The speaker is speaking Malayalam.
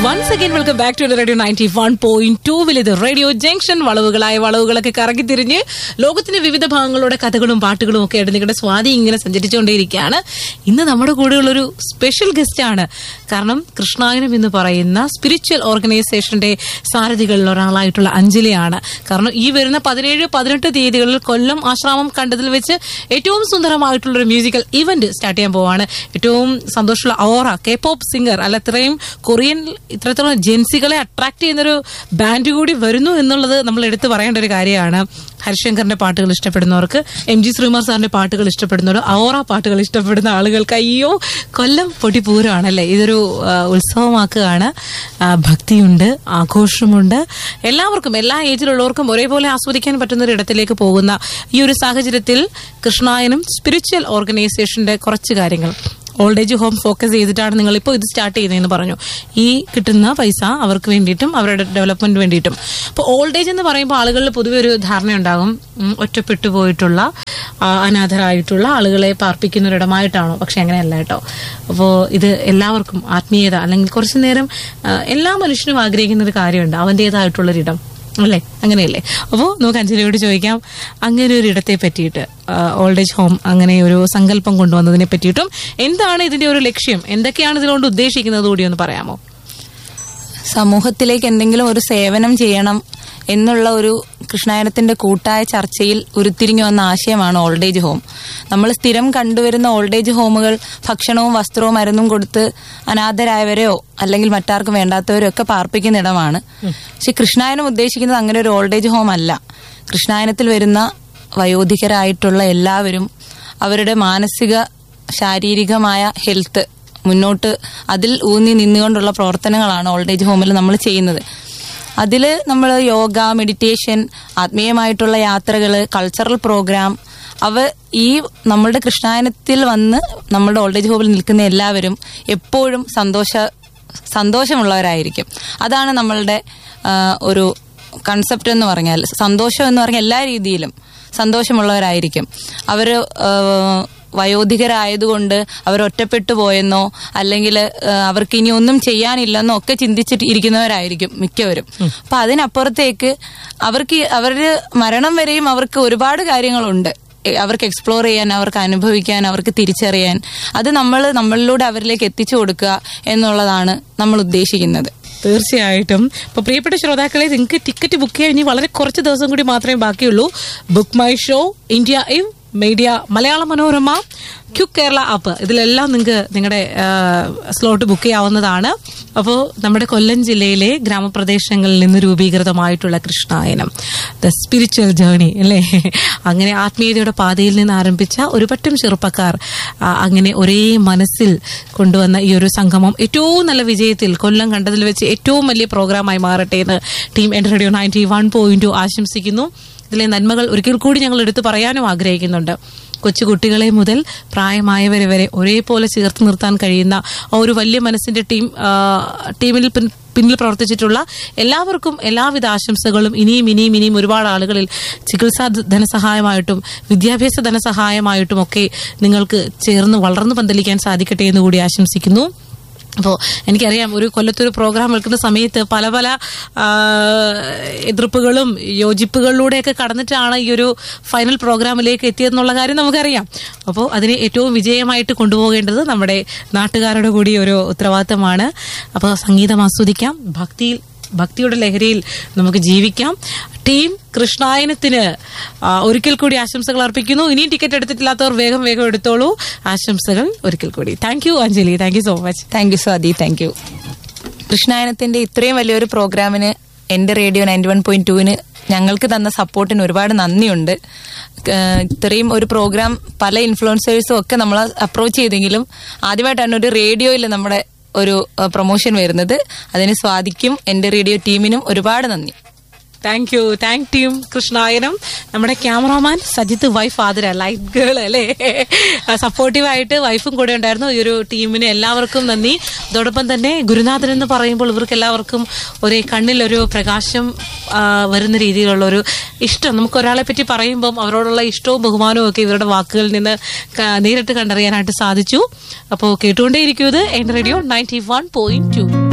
once again welcome back to radio ninety one point ടൂവിൽ ഇത് റേഡിയോ ജംഗ്ഷൻ വളവുകളായ വളവുകളൊക്കെ കറങ്ങി തിരിഞ്ഞ് ലോകത്തിന്റെ വിവിധ ഭാഗങ്ങളുടെ കഥകളും പാട്ടുകളും ഒക്കെ ആയിട്ട് നിങ്ങളുടെ സ്വാധീനം ഇങ്ങനെ സഞ്ചരിച്ചുകൊണ്ടേയിരിക്കുകയാണ് ഇന്ന് നമ്മുടെ കൂടെയുള്ളൊരു സ്പെഷ്യൽ ഗസ്റ്റ് ആണ് കാരണം കൃഷ്ണായനം എന്ന് പറയുന്ന സ്പിരിച്വൽ ഓർഗനൈസേഷന്റെ സാരഥികളിൽ ഒരാളായിട്ടുള്ള അഞ്ജലിയാണ് കാരണം ഈ വരുന്ന പതിനേഴ് പതിനെട്ട് തീയതികളിൽ കൊല്ലം ആശ്രാമം കണ്ടതിൽ വെച്ച് ഏറ്റവും സുന്ദരമായിട്ടുള്ള ഒരു മ്യൂസിക്കൽ ഇവന്റ് സ്റ്റാർട്ട് ചെയ്യാൻ പോവാണ് ഏറ്റവും സന്തോഷമുള്ള ഓറ കെ പോപ്പ് സിംഗർ അല്ല ഇത്രയും കൊറിയൻ ഇത്രത്തോളം ജെൻസികളെ അട്രാക്ട് ചെയ്യുന്നൊരു ബാൻഡ് കൂടി വരുന്നു എന്നുള്ളത് നമ്മൾ എടുത്തു പറയേണ്ട ഒരു കാര്യമാണ് ഹരിശങ്കറിന്റെ പാട്ടുകൾ ഇഷ്ടപ്പെടുന്നവർക്ക് എം ജി ശ്രീകുമാർ സാറിന്റെ പാട്ടുകൾ ഇഷ്ടപ്പെടുന്നവർ ഓറ പാട്ടുകൾ ഇഷ്ടപ്പെടുന്ന ആളുകൾക്ക് അയ്യോ കൊല്ലം പൊട്ടിപ്പൂരമാണല്ലേ ഇതൊരു ആ, ഉത്സവമാക്കുകയാണ് ആ, ഭക്തിയുണ്ട് ആഘോഷമുണ്ട് എല്ലാവർക്കും എല്ലാ ഏജിലുള്ളവർക്കും ഒരേപോലെ ആസ്വദിക്കാൻ പറ്റുന്ന ഒരു ഇടത്തിലേക്ക് പോകുന്ന ഈ ഒരു സാഹചര്യത്തിൽ കൃഷ്ണായനും സ്പിരിച്വൽ ഓർഗനൈസേഷന്റെ കുറച്ച് കാര്യങ്ങൾ ഓൾഡ് ഏജ് ഹോം ഫോക്കസ് ചെയ്തിട്ടാണ് നിങ്ങൾ ഇപ്പോൾ ഇത് സ്റ്റാർട്ട് ചെയ്യുന്നതെന്ന് പറഞ്ഞു ഈ കിട്ടുന്ന പൈസ അവർക്ക് വേണ്ടിയിട്ടും അവരുടെ ഡെവലപ്മെന്റ് വേണ്ടിയിട്ടും അപ്പോൾ ഓൾഡ് ഏജ് എന്ന് പറയുമ്പോൾ ആളുകളിൽ പൊതുവെ ഒരു ധാരണയുണ്ടാകും ഉം, ഒറ്റപ്പെട്ടു പോയിട്ടുള്ള ആ, അനാഥരായിട്ടുള്ള ആളുകളെ പാർപ്പിക്കുന്ന ഒരിടമായിട്ടാണോ പക്ഷെ അങ്ങനെയല്ല കേട്ടോ അപ്പോൾ ഇത് എല്ലാവർക്കും ആത്മീയത അല്ലെങ്കിൽ കുറച്ചു നേരം ആ, എല്ലാ മനുഷ്യനും ആഗ്രഹിക്കുന്ന ഒരു കാര്യമുണ്ട് അവൻ്റെതായിട്ടുള്ളൊരിടം അല്ലേ അങ്ങനെയല്ലേ അപ്പോൾ നമുക്ക് അഞ്ജലിയോട് ചോദിക്കാം അങ്ങനെ ഒരു ഇടത്തെ പറ്റിയിട്ട് ഓൾഡ് ഏജ് ഹോം അങ്ങനെ ഒരു സങ്കല്പം കൊണ്ടുവന്നതിനെ പറ്റിയിട്ടും എന്താണ് ഇതിന്റെ ഒരു ലക്ഷ്യം എന്തൊക്കെയാണ് ഇതിലുകൊണ്ട് ഉദ്ദേശിക്കുന്നത് കൂടി ഒന്ന് പറയാമോ സമൂഹത്തിലേക്ക് എന്തെങ്കിലും ഒരു സേവനം ചെയ്യണം എന്നുള്ള ഒരു കൃഷ്ണായനത്തിന്റെ കൂട്ടായ ചർച്ചയിൽ ഉരുത്തിരിഞ്ഞു വന്ന ആശയമാണ് ഓൾഡ് ഏജ് ഹോം നമ്മൾ സ്ഥിരം കണ്ടുവരുന്ന ഓൾഡ് ഏജ് ഹോമുകൾ ഭക്ഷണവും വസ്ത്രവും മരുന്നും കൊടുത്ത് അനാഥരായവരെയോ അല്ലെങ്കിൽ മറ്റാർക്കും വേണ്ടാത്തവരോ ഒക്കെ പാർപ്പിക്കുന്ന ഇടമാണ് പക്ഷെ കൃഷ്ണായനം ഉദ്ദേശിക്കുന്നത് അങ്ങനെ ഒരു ഓൾഡ് ഏജ് ഹോം അല്ല കൃഷ്ണായനത്തിൽ വരുന്ന വയോധികരായിട്ടുള്ള എല്ലാവരും അവരുടെ മാനസിക ശാരീരികമായ ഹെൽത്ത് മുന്നോട്ട് അതിൽ ഊന്നി നിന്നുകൊണ്ടുള്ള പ്രവർത്തനങ്ങളാണ് ഓൾഡ് ഏജ് ഹോമിൽ നമ്മൾ ചെയ്യുന്നത് അതിൽ നമ്മൾ യോഗ മെഡിറ്റേഷൻ ആത്മീയമായിട്ടുള്ള യാത്രകൾ കൾച്ചറൽ പ്രോഗ്രാം അവ ഈ നമ്മളുടെ കൃഷ്ണായനത്തിൽ വന്ന് നമ്മളുടെ ഓൾഡ് ഏജ് ഹോമിൽ നിൽക്കുന്ന എല്ലാവരും എപ്പോഴും സന്തോഷ സന്തോഷമുള്ളവരായിരിക്കും അതാണ് നമ്മളുടെ ആ, ഒരു കൺസെപ്റ്റ് എന്ന് പറഞ്ഞാൽ സന്തോഷം എന്ന് പറഞ്ഞാൽ എല്ലാ രീതിയിലും സന്തോഷമുള്ളവരായിരിക്കും അവർ വയോധികരായതുകൊണ്ട് അവർ ഒറ്റപ്പെട്ടു പോയെന്നോ അല്ലെങ്കിൽ അവർക്ക് ഇനി ഒന്നും ചെയ്യാനില്ലെന്നോ ഒക്കെ ചിന്തിച്ചിട്ട് ഇരിക്കുന്നവരായിരിക്കും മിക്കവരും അപ്പൊ അതിനപ്പുറത്തേക്ക് അവർക്ക് അവര് മരണം വരെയും അവർക്ക് ഒരുപാട് കാര്യങ്ങളുണ്ട് എ- അവർക്ക് എക്സ്പ്ലോർ ചെയ്യാൻ അവർക്ക് അനുഭവിക്കാൻ അവർക്ക് തിരിച്ചറിയാൻ അത് നമ്മൾ നമ്മളിലൂടെ അവരിലേക്ക് എത്തിച്ചു കൊടുക്കുക എന്നുള്ളതാണ് നമ്മൾ ഉദ്ദേശിക്കുന്നത് തീർച്ചയായിട്ടും ഇപ്പൊ പ്രിയപ്പെട്ട ശ്രോതാക്കളെ നിങ്ങൾക്ക് ടിക്കറ്റ് ബുക്ക് ചെയ്യാൻ ഇനി വളരെ കുറച്ച് ദിവസം കൂടി മാത്രമേ ബാക്കിയുള്ളൂ ബുക്ക് മൈ ഷോ ഇന്ത്യ ഇവ് media Malayala Manorama Q Kerala app ഇതിലെല്ലാം നിങ്ങൾക്ക് നിങ്ങളുടെ സ്ലോട്ട് ബുക്ക് ചെയ്യാവുന്നതാണ് അപ്പോൾ നമ്മുടെ കൊല്ലം ജില്ലയിലെ ഗ്രാമപ്രദേശങ്ങളിൽ നിന്ന് രൂപീകൃതമായിട്ടുള്ള കൃഷ്ണായനം ദ സ്പിരിച്വൽ ജേർണി അല്ലേ അങ്ങനെ ആത്മീയതയുടെ പാതയിൽ നിന്ന് ആരംഭിച്ച ഒരു പറ്റം ചെറുപ്പക്കാർ ആ, അങ്ങനെ ഒരേ മനസ്സിൽ കൊണ്ടുവന്ന ഈ ഒരു സംഗമം ഏറ്റവും നല്ല വിജയത്തിൽ കൊല്ലം കണ്ടതിൽ വെച്ച് ഏറ്റവും വലിയ പ്രോഗ്രാമായി മാറട്ടെ എന്ന് ടീം എൻ റേഡിയോ നയൻറ്റി വൺ പോയിന്റ് ആശംസിക്കുന്നു ഇതിലെ നന്മകൾ ഒരിക്കൽ കൂടി ഞങ്ങൾ എടുത്തു പറയാനും ആഗ്രഹിക്കുന്നുണ്ട് കൊച്ചുകുട്ടികളെ മുതൽ പ്രായമായവരെ വരെ ഒരേപോലെ ചേർത്ത് നിർത്താൻ കഴിയുന്ന ആ ഒരു വലിയ മനസ്സിന്റെ ടീം ആ, ടീമിൽ പിൻ- പിന്നിൽ പ്രവർത്തിച്ചിട്ടുള്ള എല്ലാവർക്കും എല്ലാവിധ ആശംസകളും ഇനിയും ഇനിയും ഇനിയും ഒരുപാട് ആളുകളിൽ ചികിത്സാ ധ- ധനസഹായമായിട്ടും വിദ്യാഭ്യാസ ധനസഹായമായിട്ടും ഒക്കെ നിങ്ങൾക്ക് ചേർന്ന് വളർന്നു പന്തലിക്കാൻ സാധിക്കട്ടെ എന്ന് കൂടി ആശംസിക്കുന്നു അപ്പോൾ എനിക്കറിയാം ഒരു കൊല്ലത്തൊരു പ്രോഗ്രാം വെക്കുന്ന സമയത്ത് പല പല ആ, എതിർപ്പുകളും യോജിപ്പുകളിലൂടെയൊക്കെ കടന്നിട്ടാണ് ഈ ഒരു ഫൈനൽ പ്രോഗ്രാമിലേക്ക് എത്തിയതെന്നുള്ള കാര്യം നമുക്കറിയാം അപ്പോൾ അതിനെ ഏറ്റവും വിജയമായിട്ട് കൊണ്ടുപോകേണ്ടത് നമ്മുടെ നാട്ടുകാരുടെ കൂടി ഒരു ഉത്തരവാദിത്തമാണ് അപ്പോൾ സംഗീതം ആസ്വദിക്കാം ഭക്തിയിൽ ഭക്തിയുടെ ലഹരിയിൽ നമുക്ക് ജീവിക്കാം ടീം കൃഷ്ണായനത്തിന് ആ, ഒരിക്കൽ കൂടി ആശംസകൾ അർപ്പിക്കുന്നു ഇനിയും ടിക്കറ്റ് എടുത്തിട്ടില്ലാത്തവർ വേഗം വേഗം എടുത്തോളൂ ആശംസകൾ ഒരിക്കൽ കൂടി thank you Anjali thank you so much thank you Swathi thank you കൃഷ്ണായനത്തിന്റെ ഇത്രയും വലിയൊരു പ്രോഗ്രാമിന് എന്റെ റേഡിയോ നയൻറ്റി വൺ പോയിന്റ് ടുവിന് ഞങ്ങൾക്ക് തന്ന സപ്പോർട്ടിന് ഒരുപാട് നന്ദിയുണ്ട് ഏഹ് ഇത്രയും ഒരു പ്രോഗ്രാം പല ഇൻഫ്ലുവൻസേഴ്സും ഒക്കെ നമ്മൾ അപ്രോച്ച് ചെയ്തെങ്കിലും ആദ്യമായിട്ടാണ് ഒരു റേഡിയോയിൽ നമ്മുടെ ഒരു പ്രൊമോഷൻ വരുന്നത് അതിന് സ്വാദിക്കും എന്റെ റേഡിയോ ടീമിനും ഒരുപാട് നന്ദി thank you thank team Krishnayanam നമ്മുടെ cameraman Sajith wife Athira light girl അല്ലേ സപ്പോർട്ടീവ് ആയിട്ട് വൈഫും കൂടെ ഉണ്ടായിരുന്നു ഈ ഒരു ടീമിന് എല്ലാവർക്കും നന്ദി അതോടൊപ്പം തന്നെ ഗുരുനാഥൻ എന്ന് പറയുമ്പോൾ ഇവർക്ക് എല്ലാവർക്കും ഒരേ കണ്ണിലൊരു പ്രകാശം ആ, വരുന്ന രീതിയിലുള്ള ഒരു ഇഷ്ടം നമുക്ക് ഒരാളെ പറ്റി പറയുമ്പം അവരോടുള്ള ഇഷ്ടവും ബഹുമാനവും ഒക്കെ ഇവരുടെ വാക്കുകളിൽ നിന്ന് ക- നേരിട്ട് കണ്ടറിയാനായിട്ട് സാധിച്ചു അപ്പോൾ കേട്ടുകൊണ്ടേയിരിക്കും ഇത് എൻ radio ninety one point to